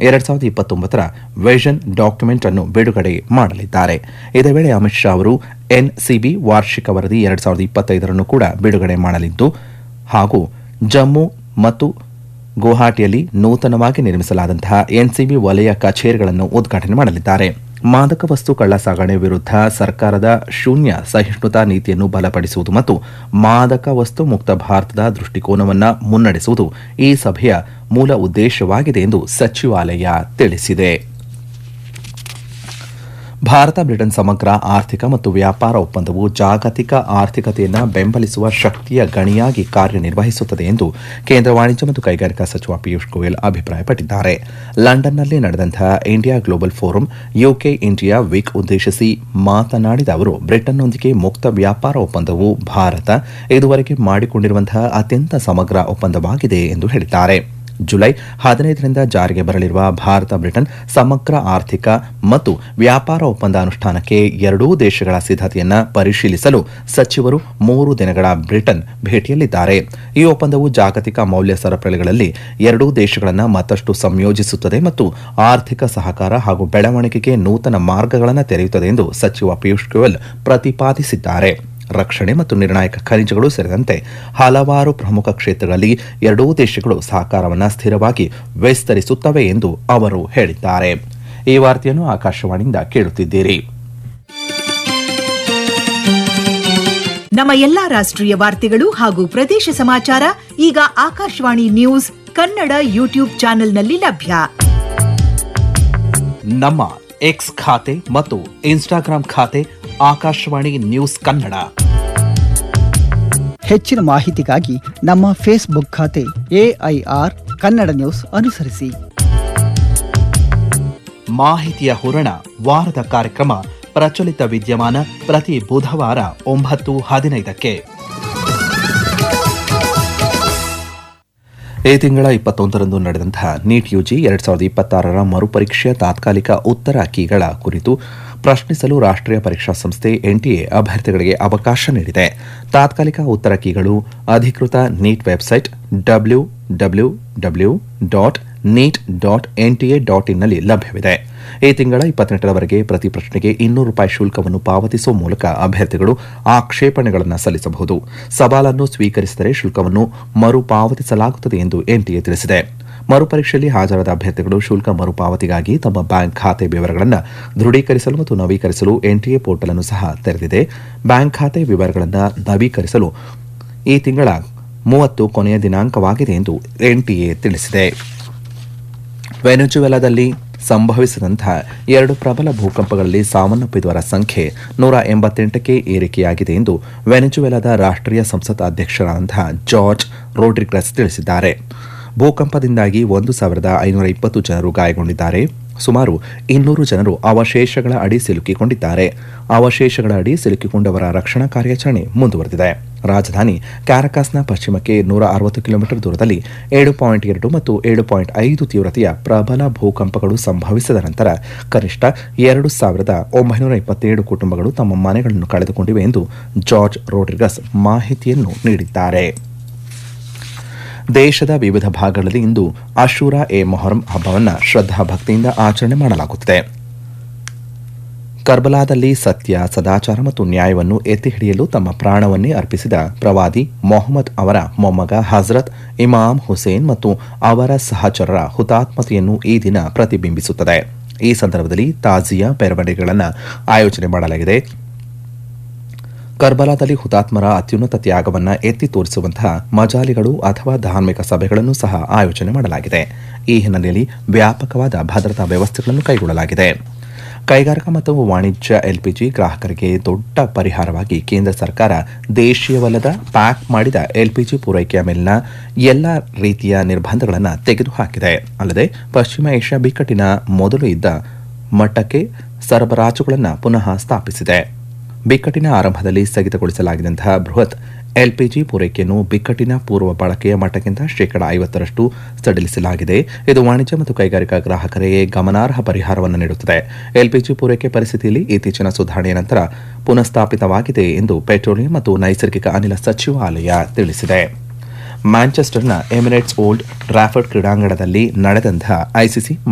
ಎರಡ್ ಸಾವಿರದ ಇಪ್ಪತ್ತೊಂಬತ್ತರ vision document ಅನ್ನು ಬಿಡುಗಡೆ ಮಾಡಲಿದ್ದಾರೆ ಇದೇ ವೇಳೆ ಅಮಿತ್ ಶಾ ಅವರು ಎನ್ಸಿಬಿ ವಾರ್ಷಿಕ ವರದಿ ಎರಡ್ ಸಾವಿರದ ಇಪ್ಪತ್ತೈದರನ್ನು ಕೂಡ ಬಿಡುಗಡೆ ಮಾಡಲಿದ್ದು ಹಾಗೂ ಜಮ್ಮು ಮತ್ತು ಗುವಾಹಟಿಯಲ್ಲಿ ನೂತನವಾಗಿ ನಿರ್ಮಿಸಲಾದಂತಹ ಎನ್ಸಿಬಿ ವಲಯ ಕಚೇರಿಗಳನ್ನು ಉದ್ಘಾಟನೆ ಮಾಡಲಿದ್ದಾರೆ ಮಾದಕ ವಸ್ತು ಕಳ್ಳಸಾಗಣೆ ವಿರುದ್ಧ ಸರ್ಕಾರದ ಶೂನ್ಯ ಸಹಿಷ್ಣುತಾ ನೀತಿಯನ್ನು ಬಲಪಡಿಸುವುದು ಮತ್ತು ಮಾದಕ ವಸ್ತು ಮುಕ್ತ ಭಾರತದ ದೃಷ್ಟಿಕೋನವನ್ನು ಮುನ್ನಡೆಸುವುದು ಈ ಸಭೆಯ ಮೂಲ ಉದ್ದೇಶವಾಗಿದೆ ಎಂದು ಸಚಿವಾಲಯ ತಿಳಿಸಿದೆ ಭಾರತ ಬ್ರಿಟನ್ ಸಮಗ್ರ ಆರ್ಥಿಕ ಮತ್ತು ವ್ಯಾಪಾರ ಒಪ್ಪಂದವು ಜಾಗತಿಕ ಆರ್ಥಿಕತೆಯನ್ನು ಬೆಂಬಲಿಸುವ ಶಕ್ತಿಯ ಗಣಿಯಾಗಿ ಕಾರ್ಯನಿರ್ವಹಿಸುತ್ತದೆ ಎಂದು ಕೇಂದ್ರ ವಾಣಿಜ್ಯ ಮತ್ತು ಕೈಗಾರಿಕಾ ಸಚಿವ ಪಿಯೂಷ್ ಗೋಯಲ್ ಅಭಿಪ್ರಾಯಪಟ್ಟಿದ್ದಾರೆ ಲಂಡನ್ನಲ್ಲಿ ನಡೆದಂತಹ India global forum UK India week ಉದ್ದೇಶಿಸಿ ಮಾತನಾಡಿದ ಅವರು ಬ್ರಿಟನ್ನೊಂದಿಗೆ ಮುಕ್ತ ವ್ಯಾಪಾರ ಒಪ್ಪಂದವು ಭಾರತ ಇದುವರೆಗೆ ಮಾಡಿಕೊಂಡಿರುವಂತಹ ಅತ್ಯಂತ ಸಮಗ್ರ ಒಪ್ಪಂದವಾಗಿದೆ ಎಂದು ಹೇಳಿದ್ದಾರೆ ಜುಲೈ ಹದಿನೈದರಿಂದ ಜಾರಿಗೆ ಬರಲಿರುವ ಭಾರತ ಬ್ರಿಟನ್ ಸಮಗ್ರ ಆರ್ಥಿಕ ಮತ್ತು ವ್ಯಾಪಾರ ಒಪ್ಪಂದ ಅನುಷ್ಠಾನಕ್ಕೆ ಎರಡೂ ದೇಶಗಳ ಸಿದ್ಧತೆಯನ್ನ ಪರಿಶೀಲಿಸಲು ಸಚಿವರು ಮೂರು ದಿನಗಳ ಬ್ರಿಟನ್ ಭೇಟಿಯಲ್ಲಿದ್ದಾರೆ ಈ ಒಪ್ಪಂದವು ಜಾಗತಿಕ ಮೌಲ್ಯ ಸರಪಳಿಗಳಲ್ಲಿ ಎರಡೂ ದೇಶಗಳನ್ನು ಮತ್ತಷ್ಟು ಸಂಯೋಜಿಸುತ್ತದೆ ಮತ್ತು ಆರ್ಥಿಕ ಸಹಕಾರ ಹಾಗೂ ಬೆಳವಣಿಗೆಗೆ ನೂತನ ಮಾರ್ಗಗಳನ್ನು ತೆರೆಯುತ್ತದೆ ಎಂದು ಸಚಿವ ಪಿಯೂಷ್ ಗೋಯಲ್ ಪ್ರತಿಪಾದಿಸಿದ್ದಾರೆ ರಕ್ಷಣೆ ಮತ್ತು ನಿರ್ಣಾಯಕ ಖನಿಜಗಳು ಸೇರಿದಂತೆ ಹಲವಾರು ಪ್ರಮುಖ ಕ್ಷೇತ್ರಗಳಲ್ಲಿ ಎರಡೂ ದೇಶಗಳು ಸಹಕಾರವನ್ನು ಸ್ಥಿರವಾಗಿ ವಿಸ್ತರಿಸುತ್ತವೆ ಎಂದು ಅವರು ಹೇಳಿದ್ದಾರೆ ಈ ವಾರ್ತೆಯನ್ನು ಆಕಾಶವಾಣಿಯಿಂದ ಕೇಳುತ್ತಿದ್ದೀರಿ ನಮ್ಮ ಎಲ್ಲಾ ರಾಷ್ಟ್ರೀಯ ವಾರ್ತೆಗಳು ಹಾಗೂ ಪ್ರದೇಶ ಸಮಾಚಾರ ಈಗ ಆಕಾಶವಾಣಿ ನ್ಯೂಸ್ ಕನ್ನಡ ಯೂಟ್ಯೂಬ್ ಚಾನೆಲ್ನಲ್ಲಿ ಲಭ್ಯ ನಮ್ಮ ಎಕ್ಸ್ ಖಾತೆ ಮತ್ತು ಇನ್ಸ್ಟಾಗ್ರಾಂ ಖಾತೆ ಆಕಾಶವಾಣಿ ನ್ಯೂಸ್ ಕನ್ನಡ ಹೆಚ್ಚಿನ ಮಾಹಿತಿಗಾಗಿ ನಮ್ಮ ಫೇಸ್ಬುಕ್ ಖಾತೆ ಎಐಆರ್ ಕನ್ನಡ ನ್ಯೂಸ್ ಅನುಸರಿಸಿ ಮಾಹಿತಿಯ ಹೊರಣ ವಾರದ ಕಾರ್ಯಕ್ರಮ ಪ್ರಚಲಿತ ವಿದ್ಯಮಾನ ಪ್ರತಿ ಬುಧವಾರ ಒಂಬತ್ತು ಹದಿನೈದಕ್ಕೆ ಈ ತಿಂಗಳ ಇಪ್ಪತ್ತೊಂದರಂದು ನಡೆದಂತಹ ನೀಟ್ ಯುಜಿ ಎರಡ್ ಸಾವಿರದ ಇಪ್ಪತ್ತಾರರ ಮರುಪರೀಕ್ಷೆಯ ತಾತ್ಕಾಲಿಕ ಉತ್ತರ ಕೀಗಳ ಕುರಿತು ಪ್ರಶ್ನಿಸಲು ರಾಷ್ಟ್ರೀಯ ಪರೀಕ್ಷಾ ಸಂಸ್ಥೆ ಎನ್ಟಿಎ ಅಭ್ಯರ್ಥಿಗಳಿಗೆ ಅವಕಾಶ ನೀಡಿದೆ ತಾತ್ಕಾಲಿಕ ಉತ್ತರ ಕೀಗಳು ಅಧಿಕೃತ NEET website W W W dot NEET dot NTA dot ಇನ್ನಲ್ಲಿ ಲಭ್ಯವಿದೆ ಈ ತಿಂಗಳ ಇಪ್ಪತ್ತೆಂಟರವರೆಗೆ ಪ್ರತಿ ಪ್ರಶ್ನೆಗೆ ಇನ್ನೂರು ರೂಪಾಯಿ ಶುಲ್ಕವನ್ನು ಪಾವತಿಸುವ ಮೂಲಕ ಅಭ್ಯರ್ಥಿಗಳು ಆಕ್ಷೇಪಣೆಗಳನ್ನು ಸಲ್ಲಿಸಬಹುದು ಸವಾಲನ್ನು ಸ್ವೀಕರಿಸಿದರೆ ಶುಲ್ಕವನ್ನು ಮರುಪಾವತಿಸಲಾಗುತ್ತದೆ ಎಂದು ಎನ್ಟಿಎ ತಿಳಿಸಿದೆ ಮರುಪರೀಕ್ಷೆಯಲ್ಲಿ ಹಾಜರಾದ ಅಭ್ಯರ್ಥಿಗಳು ಶುಲ್ಕ ಮರುಪಾವತಿಗಾಗಿ ತಮ್ಮ ಬ್ಯಾಂಕ್ ಖಾತೆ ವಿವರಗಳನ್ನು ದೃಢೀಕರಿಸಲು ಮತ್ತು ನವೀಕರಿಸಲು ಎನ್ಟಿಎ ಪೋರ್ಟಲ್ ಅನ್ನು ಸಹ ತೆರೆದಿದೆ ಬ್ಯಾಂಕ್ ಖಾತೆ ವಿವರಗಳನ್ನು ನವೀಕರಿಸಲು ಈ ತಿಂಗಳ ಮೂವತ್ತು ಕೊನೆಯ ದಿನಾಂಕವಾಗಿದೆ ಎಂದು ಎನ್ಟಿಎ ತಿಳಿಸಿದೆ ವೆನೆಜುವೆಲಾದಲ್ಲಿ ಸಂಭವಿಸಿದಂತಹ ಎರಡು ಪ್ರಬಲ ಭೂಕಂಪಗಳಲ್ಲಿ ಸಾವನ್ನಪ್ಪಿದವರ ಸಂಖ್ಯೆ ನೂರ ಎಂಬತ್ತೆಂಟಕ್ಕೆ ಏರಿಕೆಯಾಗಿದೆ ಎಂದು ವೆನೆಜುವೆಲಾದ ರಾಷ್ಟ್ರೀಯ ಸಂಸತ್ ಅಧ್ಯಕ್ಷರಾದಂತಹ ಜಾರ್ಜ್ ರೋಡ್ರಿಗ್ರೆಸ್ ತಿಳಿಸಿದ್ದಾರೆ ಭೂಕಂಪದಿಂದಾಗಿ ಒಂದು ಸಾವಿರದ ಐನೂರ ಇಪ್ಪತ್ತು ಜನರು ಗಾಯಗೊಂಡಿದ್ದಾರೆ ಸುಮಾರು ಇನ್ನೂರು ಜನರು ಅವಶೇಷಗಳ ಅಡಿ ಸಿಲುಕಿಕೊಂಡಿದ್ದಾರೆ ಅವಶೇಷಗಳ ಅಡಿ ಸಿಲುಕಿಕೊಂಡವರ ರಕ್ಷಣಾ ಕಾರ್ಯಾಚರಣೆ ಮುಂದುವರೆದಿದೆ ರಾಜಧಾನಿ ಕ್ಯಾರಕಾಸ್ನ ಪಶ್ಚಿಮಕ್ಕೆ ನೂರ ಅರವತ್ತು ಕಿಲೋಮೀಟರ್ ದೂರದಲ್ಲಿ ಏಳು ಪಾಯಿಂಟ್ ಎರಡು ಮತ್ತು ಏಳು ಪಾಯಿಂಟ್ ಐದು ತೀವ್ರತೆಯ ಪ್ರಬಲ ಭೂಕಂಪಗಳು ಸಂಭವಿಸಿದ ನಂತರ ಕನಿಷ್ಠ ಎರಡು ಸಾವಿರದ ಒಂಬೈನೂರ ಇಪ್ಪತ್ತೇಳು ಕುಟುಂಬಗಳು ತಮ್ಮ ಮನೆಗಳನ್ನು ಕಳೆದುಕೊಂಡಿವೆ ಎಂದು ಜಾರ್ಜ್ ರೋಡ್ರಿಗಸ್ ಮಾಹಿತಿಯನ್ನು ನೀಡಿದ್ದಾರೆ ದೇಶದ ವಿವಿಧ ಭಾಗಗಳಲ್ಲಿ ಇಂದು ಅಶೂರಾ ಎ ಮೊಹರಂ ಹಬ್ಬವನ್ನು ಶ್ರದ್ಧಾ ಭಕ್ತಿಯಿಂದ ಆಚರಣೆ ಮಾಡಲಾಗುತ್ತಿದೆ ಕರ್ಬಲಾದಲ್ಲಿ ಸತ್ಯ ಸದಾಚಾರ ಮತ್ತು ನ್ಯಾಯವನ್ನು ಎತ್ತಿ ಹಿಡಿಯಲು ತಮ್ಮ ಪ್ರಾಣವನ್ನೇ ಅರ್ಪಿಸಿದ ಪ್ರವಾದಿ ಮೊಹಮ್ಮದ್ ಅವರ ಮೊಮ್ಮಗ ಹಜರತ್ ಇಮಾಮ್ ಹುಸೇನ್ ಮತ್ತು ಅವರ ಸಹಚರರ ಹುತಾತ್ಮತೆಯನ್ನು ಈ ದಿನ ಪ್ರತಿಬಿಂಬಿಸುತ್ತದೆ ಈ ಸಂದರ್ಭದಲ್ಲಿ ತಾಜಿಯಾ ಮೆರವಣಿಗೆಗಳನ್ನು ಆಯೋಜನೆ ಮಾಡಲಾಗಿದೆ ಕರ್ಬಲಾದಲ್ಲಿ ಹುತಾತ್ಮರ ಅತ್ಯುನ್ನತ ತ್ಯಾಗವನ್ನು ಎತ್ತಿ ತೋರಿಸುವಂತಹ ಮಜಾಲಿಗಳು ಅಥವಾ ಧಾರ್ಮಿಕ ಸಭೆಗಳನ್ನು ಸಹ ಆಯೋಜನೆ ಮಾಡಲಾಗಿದೆ ಈ ಹಿನ್ನೆಲೆಯಲ್ಲಿ ವ್ಯಾಪಕವಾದ ಭದ್ರತಾ ವ್ಯವಸ್ಥೆಗಳನ್ನು ಕೈಗೊಳ್ಳಲಾಗಿದೆ ಕೈಗಾರಿಕಾ ಮತ್ತು ವಾಣಿಜ್ಯ ಎಲ್ಪಿಜಿ ಗ್ರಾಹಕರಿಗೆ ದೊಡ್ಡ ಪರಿಹಾರವಾಗಿ ಕೇಂದ್ರ ಸರ್ಕಾರ ದೇಶೀಯವಲ್ಲದ ಪ್ಯಾಕ್ ಮಾಡಿದ ಎಲ್ಪಿಜಿ ಪೂರೈಕೆಯ ಮೇಲಿನ ಎಲ್ಲ ರೀತಿಯ ನಿರ್ಬಂಧಗಳನ್ನು ತೆಗೆದುಹಾಕಿದೆ ಅಲ್ಲದೆ ಪಶ್ಚಿಮ ಏಷ್ಯಾ ಬಿಕ್ಕಟ್ಟಿನ ಮೊದಲು ಇದ್ದ ಮಟ್ಟಕ್ಕೆ ಸರಬರಾಜುಗಳನ್ನು ಪುನಃ ಸ್ಥಾಪಿಸಿದೆ ಬಿಕ್ಕಟ್ಟಿನ ಆರಂಭದಲ್ಲಿ ಸ್ಥಗಿತಗೊಳಿಸಲಾಗಿದ್ದಂತಹ ಬೃಹತ್ ಎಲ್ಪಿಜಿ ಪೂರೈಕೆಯನ್ನು ಬಿಕ್ಕಟ್ಟಿನ ಪೂರ್ವ ಬಳಕೆಯ ಮಟ್ಟಕ್ಕಿಂತ ಶೇಕಡಾ ಐವತ್ತರಷ್ಟು ಸಡಿಲಿಸಲಾಗಿದೆ ಇದು ವಾಣಿಜ್ಯ ಮತ್ತು ಕೈಗಾರಿಕಾ ಗ್ರಾಹಕರಿಗೆ ಗಮನಾರ್ಹ ಪರಿಹಾರವನ್ನು ನೀಡುತ್ತದೆ ಎಲ್ಪಿಜಿ ಪೂರೈಕೆ ಪರಿಸ್ಥಿತಿಯಲ್ಲಿ ಇತ್ತೀಚಿನ ಸುಧಾರಣೆಯ ನಂತರ ಪುನಃಸ್ಥಾಪಿತವಾಗಿದೆ ಎಂದು ಪೆಟ್ರೋಲಿಯಂ ಮತ್ತು ನೈಸರ್ಗಿಕ ಅನಿಲ ಸಚಿವಾಲಯ ತಿಳಿಸಿದೆ ಮ್ಯಾಂಚೆಸ್ಟರ್ನ ಎಮಿರೇಟ್ಸ್ ಓಲ್ಡ್ ಟ್ರಾಫರ್ಡ್ ಕ್ರೀಡಾಂಗಣದಲ್ಲಿ ನಡೆದಂತಹ ಐಸಿಸಿ